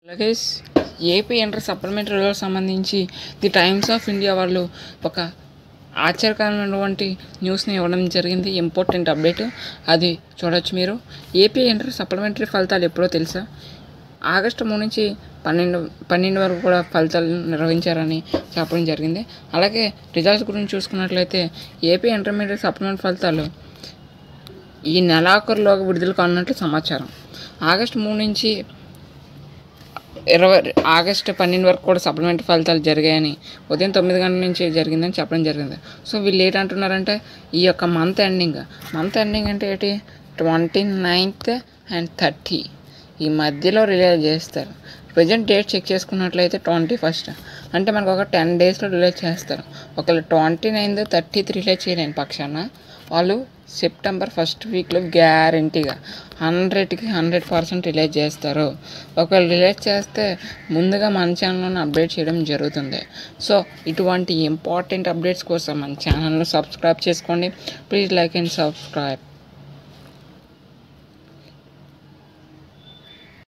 అలాగే AP inter supplementary result సంబంధించి the Times of India వాళ్ళు ఒక ఆశ్చర్యకరమైనటువంటి న్యూస్ని ఇవ్వడం జరిగింది ఇంపార్టెంట్ అప్డేట్ అది చూడొచ్చు మీరు ఏపీ ఇంటర్ సప్లిమెంటరీ ఫలితాలు ఎప్పుడో తెలుసా ఆగస్టు మూడు నుంచి పన్నెండు పన్నెండు వరకు కూడా ఫలితాలు నిర్వహించారని చెప్పడం జరిగింది అలాగే రిజల్ట్స్ గురించి చూసుకున్నట్లయితే ఏపీ ఇంటర్మీడియట్ సప్లిమెంట్ ఫలితాలు ఈ నెలాఖరులోగా విడుదల కానున్నట్లు సమాచారం ఆగస్టు మూడు నుంచి ఇరవై ఆగస్టు పన్నెండు వరకు కూడా సప్లిమెంటరీ ఫలితాలు జరిగాయని ఉదయం తొమ్మిది గంటల నుంచి జరిగిందని చెప్పడం జరిగింది సో వీళ్ళు ఏంటంటున్నారంటే ఈ యొక్క మంత్ ఎండింగ్ మంత్ ఎండింగ్ అంటే ఏంటి ట్వంటీ నైన్త్ అండ్ థర్టీ ఈ మధ్యలో రిలీజ్ చేస్తారు ప్రజెంట్ డేట్ చెక్ చేసుకున్నట్లయితే ట్వంటీ ఫస్ట్ అంటే మనకు ఒక టెన్ డేస్లో రిలీజ్ చేస్తారు ఒకవేళ ట్వంటీ నైన్త్ థర్టీ రిలీజ్ చేయలేని పక్షాన వాళ్ళు సెప్టెంబర్ ఫస్ట్ వీక్లో గ్యారంటీగా హండ్రెడ్కి హండ్రెడ్ పర్సెంట్ రిలీజ్ చేస్తారు ఒకవేళ రిలీజ్ చేస్తే ముందుగా మన ఛానల్లోనే అప్డేట్ చేయడం జరుగుతుంది సో ఇటువంటి ఇంపార్టెంట్ అప్డేట్స్ కోసం మన ఛానల్ను సబ్స్క్రైబ్ చేసుకోండి ప్లీజ్ లైక్ అండ్ సబ్స్క్రైబ్